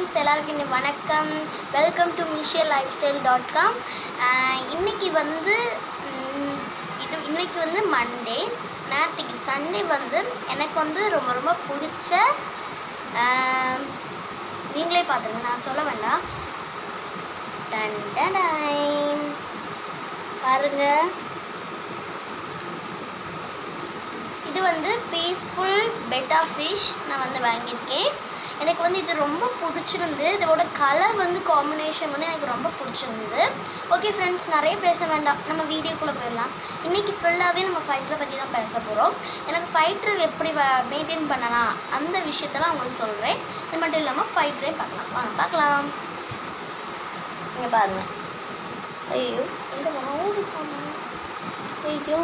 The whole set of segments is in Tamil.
ஃப்ரெண்ட்ஸ் எல்லாருக்கும் இன்னைக்கு வணக்கம் வெல்கம் டு மிஷியல் லைஃப் ஸ்டைல் டாட் காம் இன்றைக்கி வந்து ம், இது இன்னைக்கு வந்து மண்டே நேற்றுக்கு சண்டே வந்து எனக்கு வந்து ரொம்ப ரொம்ப பிடிச்ச ஆம், நீங்களே பார்த்துருங்க நான் சொல்ல வேண்டாம் டன் டடைன். பாருங்க இது வந்து பீஸ்ஃபுல் பெட்டா ஃபிஷ் நான் வந்து வாங்கியிருக்கேன் எனக்கு வந்து இது ரொம்ப பிடிச்சிருந்து இதோட கலர் வந்து காம்பினேஷன் வந்து எனக்கு ரொம்ப பிடிச்சிருந்தது ஓகே ஃப்ரெண்ட்ஸ் நிறைய பேச வேண்டாம் நம்ம வீடியோக்குள்ளே போயிடலாம் இன்றைக்கி ஃபுல்லாகவே நம்ம ஃபைட்டரை பற்றி தான் பேச போகிறோம் எனக்கு ஃபைட்டர் எப்படி மெயின்டைன் பண்ணலாம் அந்த விஷயத்தெல்லாம் உங்களுக்கு சொல்கிறேன் இது மட்டும் இல்லாமல் ஃபைட்டரே பார்க்கலாம் வாங்க பார்க்கலாம் இங்கே பாருங்கள் ஐயோ எங்கே ஓடி போனேன் ஐயோ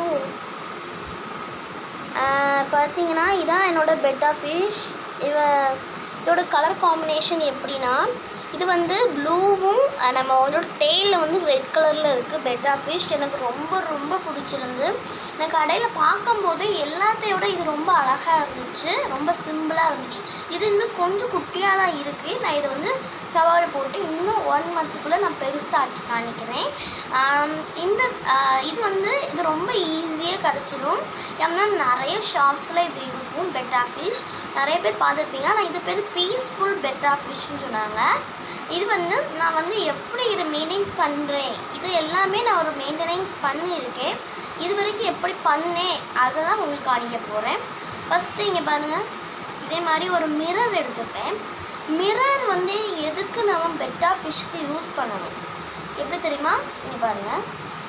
பார்த்தீங்கன்னா இதான் என்னோட பெட்டா ஃபிஷ் இவ இதோட கலர் காம்பினேஷன் எப்படின்னா இது வந்து ப்ளூவும் நம்ம அதோட டெய்லில் வந்து ரெட் கலரில் இருக்குது பெட்டா ஃபிஷ் எனக்கு ரொம்ப ரொம்ப பிடிச்சிருந்து நான் கடையில் பார்க்கும்போது எல்லாத்தையோட இது ரொம்ப அழகாக இருந்துச்சு ரொம்ப சிம்பிளாக இருந்துச்சு இது இன்னும் கொஞ்சம் குட்டியாக தான் இருக்குது நான் இதை வந்து சவாரி போட்டு இன்னும் ஒன் மந்த்துக்குள்ளே நான் பெருசாக்கி காணிக்கிறேன் ஆம், இந்த ஆ, இது வந்து இது ரொம்ப ஈஸியாக கிடச்சிடும் ஏன்னா நிறைய ஷாப்ஸில் இது இருக்கும் பெட்டா ஃபிஷ் நிறைய பேர் பார்த்துருப்பீங்க ஆனால் இது பேர் பீஸ்ஃபுல் பெட்டா ஃபிஷ்னு சொன்னாங்க இது வந்து நான் வந்து எப்படி இதை மெயின்டைன் பண்ணுறேன் இது எல்லாமே நான் ஒரு மெயின்டெனன்ஸ் பண்ணியிருக்கேன் இது வரைக்கும் எப்படி பண்ணேன் அதை தான் உங்களுக்கு காணிக்க போகிறேன் ஃபஸ்ட்டு இங்கே பாருங்கள் இதே மாதிரி ஒரு மிரர் எடுத்துப்பேன் மிரர் வந்து எதுக்கு நம்ம பெட்டா ஃபிஷ்க்கு யூஸ் பண்ணணும் எப்படி தெரியுமா இங்கே பாருங்கள்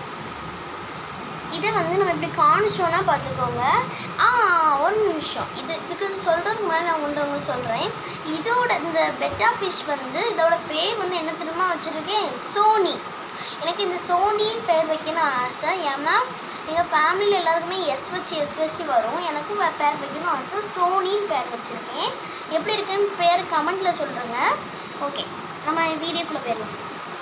இதை வந்து நம்ம இப்படி காணிச்சோன்னா பார்த்துக்கோங்க ஆ ஒரு நிமிஷம் இது இதுக்கு சொல்கிறதுக்கு முன்னாடி நான் உண்டு உங்களுக்கு சொல்கிறேன் இதோட இந்த பெட்டா ஃபிஷ் வந்து இதோட பேர் வந்து என்ன தெரியுமா வச்சுருக்கேன் சோனி எனக்கு இந்த சோனின்னு பேர் வைக்கணும் ஆசை ஏன்னா எங்கள் ஃபேமிலியில் எல்லாருக்குமே எஸ் வச்சு எஸ் வச்சு வரும் எனக்கும் வே- பேர் வைக்கணும் ஆசை சோனின்னு பேர் வச்சுருக்கேன் எப்படி இருக்குன்னு பேர் கமெண்ட்டில் சொல்கிறேங்க ஓகே நம்ம வீடியோக்குள்ளே போயிடலாம்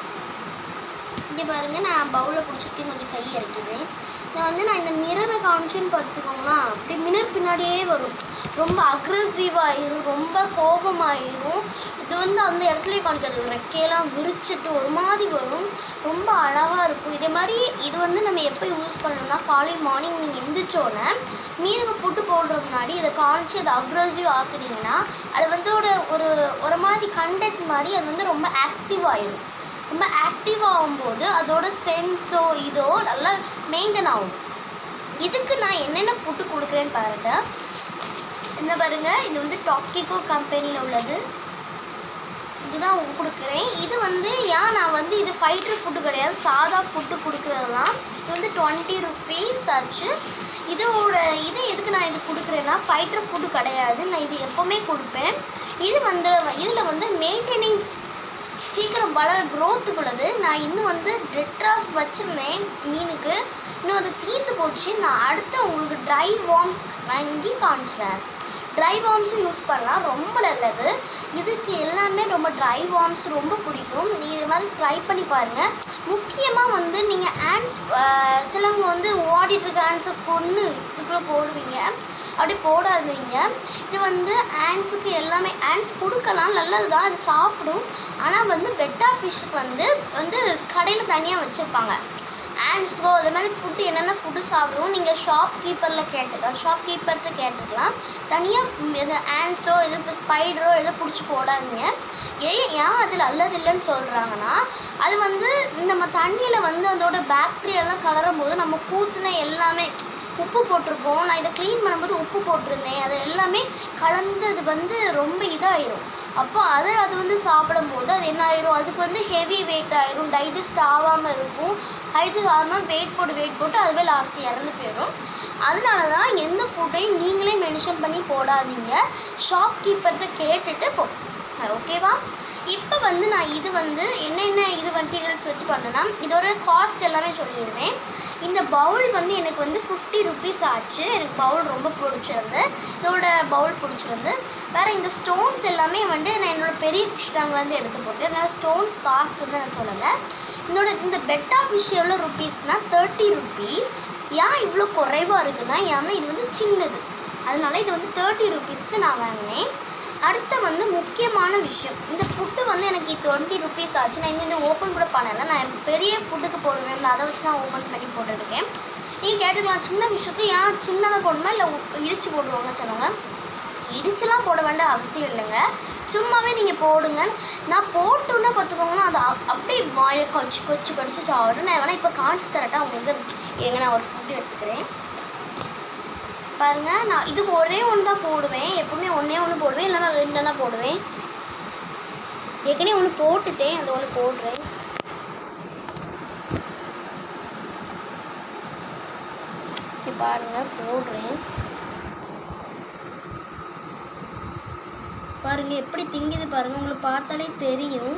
இங்கே பாருங்க நான் பவுலில் பிடிச்சிட்டு கொஞ்சம் கை இறக்குது நான் வந்து நான் இந்த மிரரை காமிச்சேன்னு பார்த்துக்கோங்களேன் அப்படி மிரர் பின்னாடியே வரும் ரொம்ப அக்ரெசிவாகிடும் ரொம்ப கோபமாயிரும் இது வந்து அந்த இடத்துலயே காணிக்காது ரெக்கையெல்லாம் விரிச்சிட்டு ஒரு மாதிரி வரும் ரொம்ப அழகாக இருக்கும் இதே மாதிரி இது வந்து நம்ம எப்போ யூஸ் பண்ணணும்னா காலையில் மார்னிங் நீங்கள் எந்திரிச்சோன்னே மீனுக்கு ஃபுட்டு போடுற முன்னாடி இதை காமிச்சு அதை அக்ரெசிவ் ஆக்குனீங்கன்னா அது வந்து ஒரு ஒரு ஒரு மாதிரி கண்டென்ட் மாதிரி அது வந்து ரொம்ப ஆக்டிவ் ஆயிடும் ரொம்ப ஆக்டிவ் ஆகும்போது அதோட சென்ஸோ இதோ நல்லா மெயின்டைன் ஆகும் இதுக்கு நான் என்னென்ன ஃபுட்டு கொடுக்குறேன்னு பாருங்க இந்த பாருங்க இது வந்து டாக்கிகோ கம்பெனியில் உள்ளது இதுதான் கொடுக்குறேன் இது வந்து ஏன் நான் வந்து இது ஃபைட்டர் ஃபுட்டு கிடையாது சாதா ஃபுட்டு கொடுக்குறது தான் இது வந்து டுவெண்ட்டி ருபீஸ் ஆச்சு இதோட இது எதுக்கு நான் இது கொடுக்குறேன்னா ஃபைட்டர் ஃபுட்டு கிடையாது நான் இது எப்போவுமே கொடுப்பேன் இது வந்து இதில் வந்து மெயின்டெனன்ஸ் சீக்கிரம் வளர க்ரோத்துக்குள்ளது நான் இன்னும் வந்து டெட்ராஸ் வச்சுருந்தேன் மீனுக்கு இன்னும் அது தீர்ந்து போச்சு நான் அடுத்து உங்களுக்கு ட்ரை வார்ம்ஸ் வாங்கி காமிச்சிட்டேன் ட்ரை வார்ம்ஸும் யூஸ் பண்ணலாம் ரொம்ப நல்லது இதுக்கு எல்லாமே ரொம்ப ட்ரை வார்ம்ஸ் ரொம்ப பிடிக்கும் நீ இது மாதிரி ட்ரை பண்ணி பாருங்கள் முக்கியமாக வந்து நீங்கள் ஆன்ஸ் சிலவங்க வந்து ஓடிட்டுருக்க ஆன்ஸை கொன்று இதுக்குள்ளே போடுவீங்க அப்படி போடாதீங்க இது வந்து ஆன்ஸுக்கு எல்லாமே ஆன்ஸ் கொடுக்கலாம் நல்லது தான் அது சாப்பிடும் ஆனால் வந்து பெட்டா ஃபிஷ்ஷுக்கு வந்து வந்து கடையில் தனியாக வச்சுருப்பாங்க ஆன்ஸ்க்கோ அது மாதிரி ஃபுட்டு என்னென்ன ஃபுட்டு சாப்பிடுவோம் நீங்கள் ஷாப் கீப்பரில் கேட்டுக்கலாம் ஷாப் கீப்பர்கிட்ட கேட்டுக்கலாம் தனியாக இது ஆன்ஸோ இது இப்போ ஸ்பைடரோ எதோ பிடிச்சி போடாதீங்க ஏன் ஏன் அது நல்லது இல்லைன்னு சொல்கிறாங்கன்னா அது வந்து நம்ம தண்ணியில் வந்து அதோட பாக்டீரியாலாம் கலரும் போது நம்ம கூத்துன எல்லாமே உப்பு போட்டிருப்போம் நான் இதை க்ளீன் பண்ணும்போது உப்பு போட்டிருந்தேன் அது எல்லாமே கலந்து அது வந்து ரொம்ப இதாயிரும் அப்போ அதை அது வந்து சாப்பிடும்போது அது என்ன ஆயிரும் அதுக்கு வந்து ஹெவி வெயிட் ஆயிரும் டைஜஸ்ட் ஆகாமல் இருக்கும் டைஜஸ்ட் ஆகாமல் வெயிட் போட்டு வெயிட் போட்டு அதுவே லாஸ்ட் இறந்து போயிடும் அதனால தான் எந்த ஃபுட்டையும் நீங்களே மென்ஷன் பண்ணி போடாதீங்க ஷாப் கீப்பர்கிட்ட கேட்டுட்டு போ ஓகேவா இப்போ வந்து நான் இது வந்து என்னென்ன இது மெட்டீரியல்ஸ் வச்சு பண்ணேன்னா இதோட காஸ்ட் எல்லாமே சொல்லிடுவேன் இந்த பவுல் வந்து எனக்கு வந்து ஃபிஃப்டி ருபீஸ் ஆச்சு எனக்கு பவுல் ரொம்ப பிடிச்சிருந்து இதோட பவுல் பிடிச்சிருந்து வேறு இந்த ஸ்டோன்ஸ் எல்லாமே வந்து நான் என்னோட பெரிய ஃபிஷ் டேங்க்லேருந்து எடுத்து போட்டு அதனால் ஸ்டோன்ஸ் காஸ்ட் வந்து நான் சொல்லலை என்னோட இந்த பெட்டா ஃபிஷ் எவ்வளோ ருபீஸ்னால் தேர்ட்டி ருபீஸ் ஏன் இவ்வளோ குறைவாக இருக்குன்னா ஏன்னா இது வந்து சின்னது அதனால இது வந்து தேர்ட்டி ருபீஸ்க்கு நான் வாங்கினேன் அடுத்த வந்து முக்கியமான விஷயம் இந்த ஃபுட்டு வந்து எனக்கு டுவெண்ட்டி ருபீஸ் ஆச்சு நான் இன்னும் ஓப்பன் கூட பண்ணலை நான் பெரிய ஃபுட்டுக்கு போடுவேன் அதை வச்சு நான் ஓப்பன் பண்ணி போட்டுருக்கேன் நீங்கள் கேட்டுக்கலாம் சின்ன விஷயத்தை ஏன் சின்னதாக போடணுமா இல்லை இடித்து போடுவாங்கன்னு சொன்னாங்க இடிச்சுலாம் போட வேண்டிய அவசியம் இல்லைங்க சும்மாவே நீங்கள் போடுங்க நான் போட்டோன்னே பார்த்துக்கோங்கன்னா அது அப்- அப்படியே வாயை கொச்சு கொச்சு கடிச்சு சாப்பிடும் நான் வேணால் இப்போ காமிச்சு தரட்டா உங்களுக்கு இருங்க நான் ஒரு ஃபுட்டு எடுத்துக்கிறேன் பாருங்க நான் இதுக்கு ஒரே ஒன்று தான் போடுவேன் எப்பவுமே ஒன்றே ஒன்று போடுவேன் இல்லைன்னா ரெண்டு தான் போடுவேன் ஏற்கனவே ஒன்று போட்டுட்டேன் அது ஒன்று போடுறேன் இங்க பாருங்க போடுறேன் பாருங்க எப்படி திங்குது பாருங்க உங்களுக்கு பார்த்தாலே தெரியும்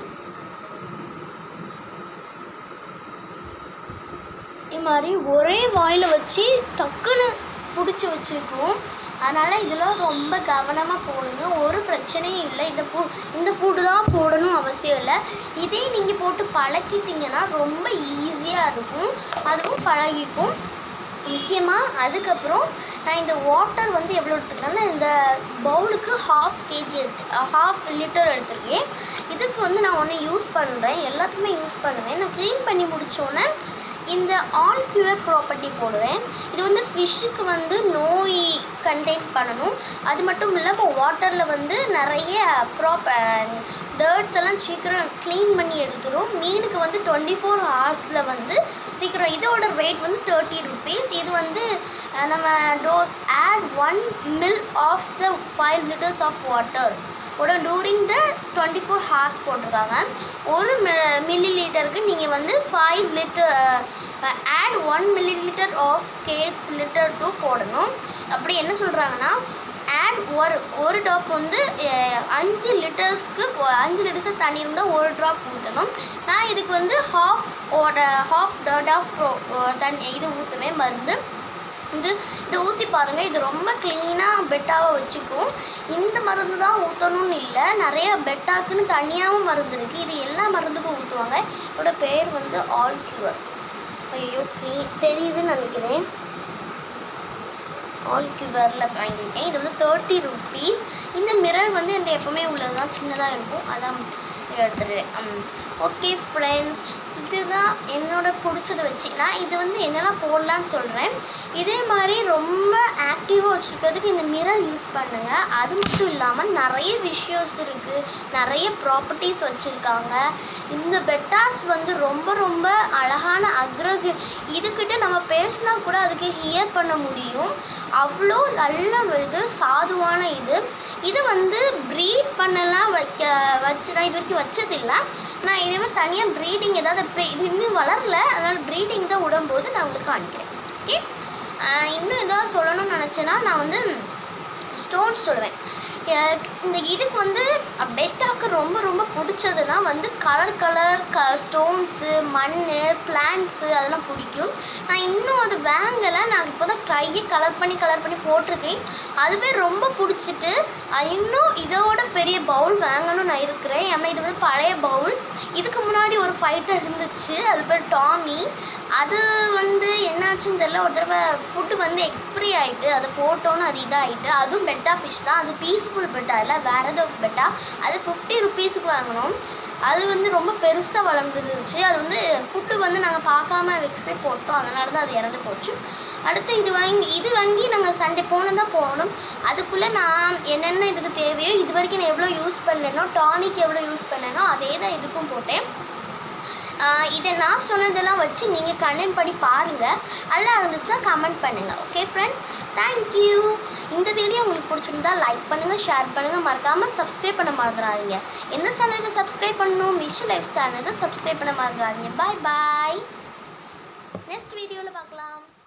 இது மாதிரி ஒரே வாயில் வச்சு டக்குன்னு பிடிச்சி வச்சுக்கும் அதனால் இதெல்லாம் ரொம்ப கவனமாக போடுங்க ஒரு பிரச்சனையும் இல்லை இந்த ஃபு இந்த ஃபுட்டு தான் போடணும் அவசியம் இல்லை இதே நீங்கள் போட்டு பழக்கிட்டீங்கன்னா ரொம்ப ஈஸியாக இருக்கும் அதுவும் பழகிக்கும் முக்கியமாக அதுக்கப்புறம் நான் இந்த வாட்டர் வந்து எவ்வளோ எடுத்துக்கிறேன்னா இந்த பவுலுக்கு ஹாஃப் கேஜி எடுத்து ஹாஃப் லிட்டர் எடுத்திருக்கேன் இதுக்கு வந்து நான் ஒன்று யூஸ் பண்ணுறேன் எல்லாத்துக்குமே யூஸ் பண்ணுவேன் நான் க்ளீன் பண்ணி முடித்தோன்னே இந்த ஆல் கியூர் ப்ராப்பர்ட்டி போடுவேன் இது வந்து ஃபிஷ்ஷுக்கு வந்து நோய் கண்டெயின் பண்ணணும் அது மட்டும் இல்லை இப்போ வாட்டரில் வந்து நிறைய ப்ராப்பர் டர்ட்ஸ் எல்லாம் சீக்கிரம் க்ளீன் பண்ணி எடுத்துரும் மீனுக்கு வந்து டுவெண்ட்டி ஃபோர் ஹவர்ஸில் வந்து சீக்கிரம் இதோட ரேட் வந்து தேர்ட்டி ருபீஸ் இது வந்து அஹ், நம்ம dose add one mil of the five litres of water கூட during the twenty four hours போட்டிருக்காங்க ஒரு மில்லி லிட்டருக்கு நீங்கள் வந்து five litre add one millilitre of கேஜ் லிட்டர் டூ போடணும் அப்படி என்ன சொல்கிறாங்கன்னா ஆட் ஒரு ஒரு ட்ராப் வந்து அஹ், அஞ்சு லிட்டர்ஸ்க்கு அஞ்சு லிட்டர்ஸ் தண்ணி இருந்தால் ஒரு ட்ராப் ஊற்றணும் நான் இதுக்கு வந்து ஹாஃப் ஓட ஹாஃப் டாப் தண்ணி இது ஊற்றுவேன் மருந்து இது இதை ஊற்றி பாருங்கள் இது ரொம்ப க்ளீனாக பெட்டாவை வச்சுக்கும் இந்த மருந்து தான் ஊற்றணும்னு இல்லை நிறைய பெட்டாக்குன்னு தனியாகவும் மருந்து இருக்குது இது எல்லா மருந்துக்கும் ஊற்றுவாங்க இதோட பேர் வந்து ஆல் கியூர் ஐயோ க்ளீன் தெரியுதுன்னு நினைக்கிறேன் ஆல் கியூவரில் வாங்கியிருக்கேன் இது வந்து தேர்ட்டி ருபீஸ் இந்த மிரர் வந்து என்கிட்ட எப்போவுமே உள்ளது தான் சின்னதாக இருக்கும் அதான் எடுத்துடுறேன் ஓகே ஃப்ரெண்ட்ஸ் இதுதான் என்னோட பிடிச்சதை வச்சு நான் இது வந்து என்னெல்லாம் போடலான்னு சொல்கிறேன் இதே மாதிரி ரொம்ப ஆக்டிவாக வச்சுருக்கிறதுக்கு இந்த மிரர் யூஸ் பண்ணுங்கள் அது மட்டும் இல்லாமல் நிறைய விஷயம்ஸ் இருக்குது நிறைய ப்ராப்பர்ட்டிஸ் வச்சுருக்காங்க இந்த பெட்டாஸ் வந்து ரொம்ப ரொம்ப அழகான அக்ரஸிவ் இதுக்கிட்ட நம்ம பேசினா கூட அதுக்கு ஹியர் பண்ண முடியும் அவ்வளோ நல்ல இது சாதுவான இது இது வந்து ப்ரீட் பண்ணலாம் வைக்க வச்சு நான் இது வரைக்கும் வச்சதில்லை நான் இதே மாதிரி தனியாக ப்ரீடிங் ஏதாவது pre- இது இன்னும் வளரல அதனால் ப்ரீடிங் தான் விடும்போது நான் உங்களுக்கு காணிக்கிறேன் ஓகே இன்னும் ஏதாவது சொல்லணும்னு நினச்சேன்னா நான் வந்து ஸ்டோன்ஸ் சொல்லுவேன் எனக்கு இந்த இதுக்கு வந்து பெட்டாக்கு ரொம்ப ரொம்ப பிடிச்சதுன்னா வந்து கலர் கலர் க ஸ்டோன்ஸு மண் பிளான்ட்ஸு அதெல்லாம் பிடிக்கும் நான் இன்னும் அது வாங்கலை நான் இப்போ தான் ட்ரையை கலர் பண்ணி கலர் பண்ணி போட்டிருக்கேன் அதுவே ரொம்ப பிடிச்சிட்டு அஹ் இன்னும் இதோட பெரிய பவுல் வாங்கணும்னு நான் இருக்கிறேன் ஏன்னா இது வந்து பழைய பவுல் இதுக்கு முன்னாடி ஒரு ஃபைட்டர் இருந்துச்சு அது பேர் டாமி அது வந்து என்னாச்சுன்னு தெரியல ஒரு தடவை ஃபுட்டு வந்து எக்ஸ்பிரி ஆகிட்டு அதை போட்டோன்னு அது இதாகிட்டு அதுவும் பெட்டா ஃபிஷ் தான் அது பீஸ்ஃபுல் பெட்டா இல்லை வேறு ஏதோ பெட்டா அது ஃபிஃப்டி ருபீஸுக்கு வாங்கினோம் அது வந்து ரொம்ப பெருசாக வளர்ந்துருந்துச்சு அது வந்து ஃபுட்டு வந்து நாங்கள் பார்க்காம எக்ஸ்பிரி போட்டோம் அதனால தான் அது இறந்து போச்சு அடுத்து இது வாங்கி இது வாங்கி நாங்கள் சண்டே போன தான் போகணும் அதுக்குள்ளே நான் என்னென்ன இதுக்கு தேவையோ இது வரைக்கும் நான் எவ்வளோ யூஸ் பண்ணேனோ டானிக் எவ்வளோ யூஸ் பண்ணேனோ அதே தான் இதுக்கும் போட்டேன் ஆஹ் இதை நான் சொன்னதெல்லாம் வச்சு நீங்கள் கமெண்ட் பண்ணி பாருங்கள் நல்லா இருந்துச்சுன்னா கமெண்ட் பண்ணுங்கள் ஓகே ஃப்ரெண்ட்ஸ் தேங்க்யூ இந்த வீடியோ உங்களுக்கு பிடிச்சிருந்தா லைக் பண்ணுங்கள் ஷேர் பண்ணுங்கள் மறக்காமல் சப்ஸ்கிரைப் பண்ண மறந்துடாதீங்க எந்த சேனலுக்கு சப்ஸ்கிரைப் பண்ணணும் மிஷ் லைஃப் சேனலுக்கு சப்ஸ்கிரைப் பண்ண மறந்துடாதீங்க பாய் பாய் நெக்ஸ்ட் வீடியோவில் பார்க்கலாம்